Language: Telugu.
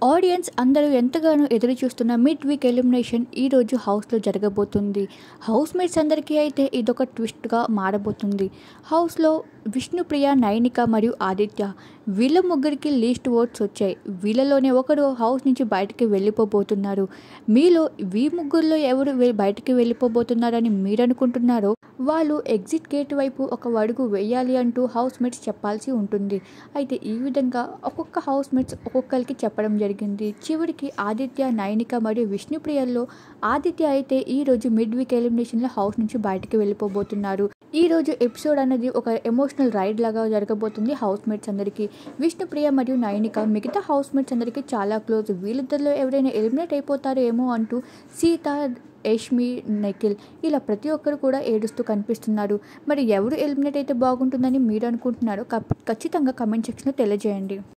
ఆడియన్స్ అందరూ ఎంతగానో ఎదురు చూస్తున్న మిడ్ వీక్ ఎలిమినేషన్ ఈ రోజు హౌస్లో జరగబోతుంది హౌస్ మేట్స్ అందరికీ అయితే ఇదొక ట్విస్ట్గా మారబోతుంది హౌస్లో విష్ణుప్రియ నైనిక మరియు ఆదిత్య వీళ్ళ ముగ్గురికి లీస్ట్ ఓట్స్ వచ్చాయి వీళ్ళలోనే ఒకరు హౌస్ నుంచి బయటికి వెళ్ళిపోబోతున్నారు మీలో వీ ముగ్గురులో ఎవరు వె- బయటికి వెళ్ళిపోబోతున్నారని మీరు అనుకుంటున్నారో వాళ్ళు ఎగ్జిట్ గేట్ వైపు ఒక అడుగు వేయాలి అంటూ హౌస్ మేట్స్ చెప్పాల్సి ఉంటుంది అయితే ఈ విధంగా ఒక్కొక్క హౌస్ మేట్స్ ఒక్కొక్కరికి చెప్పడం జరిగింది చివరికి ఆదిత్య నైనిక మరియు విష్ణుప్రియల్లో ఆదిత్య అయితే ఈ రోజు మిడ్ వీక్ ఎలిమినేషన్లో హౌస్ నుంచి బయటికి వెళ్ళిపోబోతున్నారు ఈ రోజు ఎపిసోడ్ అనేది ఒక ఎమోషనల్ రైడ్ లాగా జరగబోతుంది హౌస్ మేట్స్ అందరికీ విష్ణుప్రియ మరియు నైనిక మిగతా హౌస్ మేట్స్ అందరికీ చాలా క్లోజ్ వీళ్ళిద్దరిలో ఎవరైనా ఎలిమినేట్ అయిపోతారేమో అంటూ సీత యష్మి నిఖిల్ ఇలా ప్రతి ఒక్కరు కూడా ఏడుస్తూ కనిపిస్తున్నారు మరి ఎవరు ఎలిమినేట్ అయితే బాగుంటుందని మీరు అనుకుంటున్నారో ఖచ్చితంగా కమెంట్ సెక్షన్లో తెలియజేయండి